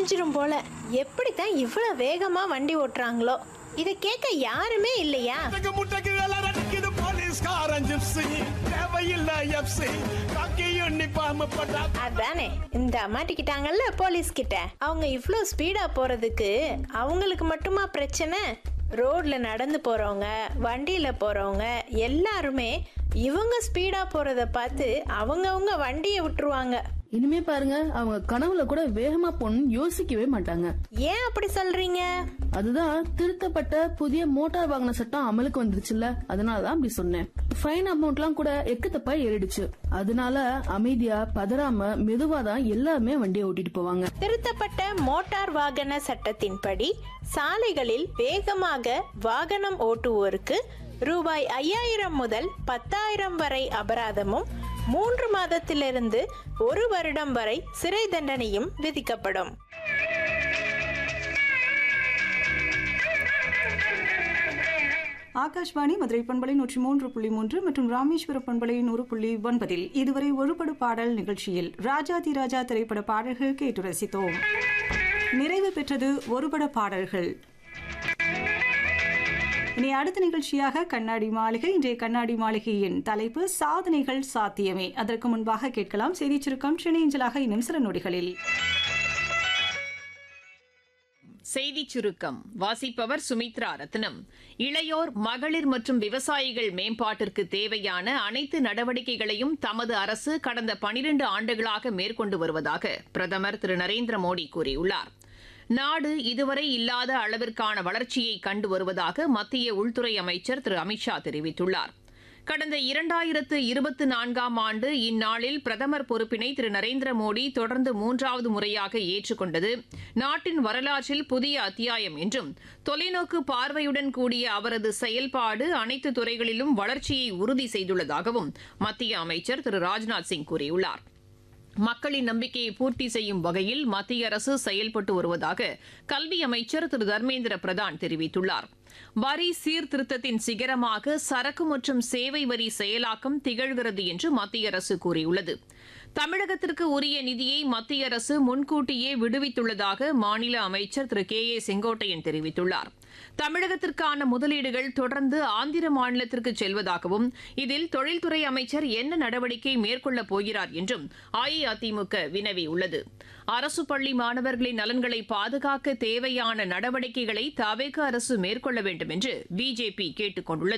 கிழிஞ்சிரும் போல எப்படித்தான் இவ்வளவு வேகமா வண்டி ஓட்டுறாங்களோ இதை கேட்க யாருமே இல்லையா முட்டைக்கு முட்டைக்கு வேலை அடிக்குது போலீஸ்காரன் ஜிப்ஸி தேவையில்லை எப்சி காக்கி யூனிஃபார்ம் போட்டா அதானே இந்த மாட்டிக்கிட்டாங்கல்ல போலீஸ் கிட்ட அவங்க இவ்வளோ ஸ்பீடா போறதுக்கு அவங்களுக்கு மட்டுமா பிரச்சனை ரோட்ல நடந்து போறவங்க வண்டியில போறவங்க எல்லாருமே இவங்க ஸ்பீடா போறத பார்த்து அவங்கவங்க வண்டியை விட்டுருவாங்க இனிமே பாருங்க அவங்க கனவுல கூட வேகமா போகணும்னு யோசிக்கவே மாட்டாங்க ஏன் அப்படி சொல்றீங்க அதுதான் திருத்தப்பட்ட புதிய மோட்டார் வாகன சட்டம் அமலுக்கு வந்துருச்சுல்ல அதனாலதான் அப்படி சொன்னேன் ஃபைன் அமௌண்ட்லாம் கூட எக்கத்தப்பா ஏறிடுச்சு அதனால அமைதியா பதறாம மெதுவா தான் எல்லாருமே வண்டியை ஓட்டிட்டு போவாங்க திருத்தப்பட்ட மோட்டார் வாகன சட்டத்தின்படி சாலைகளில் வேகமாக வாகனம் ஓட்டுவோருக்கு ரூபாய் ஐயாயிரம் முதல் பத்தாயிரம் வரை அபராதமும் மூன்று மாதத்திலிருந்து ஒரு வருடம் வரை சிறை தண்டனையும் விதிக்கப்படும் ஆகாஷ்வாணி மதுரை பண்பலை நூற்றி மூன்று புள்ளி மூன்று மற்றும் ராமேஸ்வர பண்பலை நூறு புள்ளி ஒன்பதில் இதுவரை ஒருபடு பாடல் நிகழ்ச்சியில் ராஜாதி ராஜா திரைப்பட பாடல்கள் கேட்டு ரசித்தோம் நிறைவு பெற்றது ஒருபட பாடல்கள் இனி அடுத்த நிகழ்ச்சியாக கண்ணாடி மாளிகை இன்றைய கண்ணாடி மாளிகையின் தலைப்பு சாதனைகள் சாத்தியமே அதற்கு முன்பாக கேட்கலாம் செய்தி சுருக்கம் சென்னையஞ்சலாக இன்னும் சில நொடிகளில் செய்திச் சுருக்கம் வாசிப்பவர் சுமித்ரா ரத்னம் இளையோர் மகளிர் மற்றும் விவசாயிகள் மேம்பாட்டிற்கு தேவையான அனைத்து நடவடிக்கைகளையும் தமது அரசு கடந்த பனிரெண்டு ஆண்டுகளாக மேற்கொண்டு வருவதாக பிரதமர் திரு நரேந்திர மோடி கூறியுள்ளார் நாடு இதுவரை இல்லாத அளவிற்கான வளர்ச்சியை கண்டு வருவதாக மத்திய உள்துறை அமைச்சர் திரு அமித்ஷா தெரிவித்துள்ளார் கடந்த இரண்டாயிரத்து இருபத்தி நான்காம் ஆண்டு இந்நாளில் பிரதமர் பொறுப்பினை திரு நரேந்திர மோடி தொடர்ந்து மூன்றாவது முறையாக ஏற்றுக்கொண்டது நாட்டின் வரலாற்றில் புதிய அத்தியாயம் என்றும் தொலைநோக்கு பார்வையுடன் கூடிய அவரது செயல்பாடு அனைத்து துறைகளிலும் வளர்ச்சியை உறுதி செய்துள்ளதாகவும் மத்திய அமைச்சர் திரு ராஜ்நாத் சிங் கூறியுள்ளார் மக்களின் நம்பிக்கையை பூர்த்தி செய்யும் வகையில் மத்திய அரசு செயல்பட்டு வருவதாக கல்வி அமைச்சர் திரு தர்மேந்திர பிரதான் தெரிவித்துள்ளார் வரி சீர்திருத்தத்தின் சிகரமாக சரக்கு மற்றும் சேவை வரி செயலாக்கம் திகழ்கிறது என்று மத்திய அரசு கூறியுள்ளது தமிழகத்திற்கு உரிய நிதியை மத்திய அரசு முன்கூட்டியே விடுவித்துள்ளதாக மாநில அமைச்சர் திரு கே ஏ செங்கோட்டையன் தெரிவித்துள்ளார் தமிழகத்திற்கான முதலீடுகள் தொடர்ந்து ஆந்திர மாநிலத்திற்கு செல்வதாகவும் இதில் தொழில்துறை அமைச்சர் என்ன நடவடிக்கை மேற்கொள்ளப் போகிறார் என்றும் அஇஅதிமுக வினவியுள்ளது அரசு பள்ளி மாணவர்களின் நலன்களை பாதுகாக்க தேவையான நடவடிக்கைகளை தவேக அரசு மேற்கொள்ள வேண்டும் என்று பிஜேபி கேட்டுக் கொண்டுள்ளது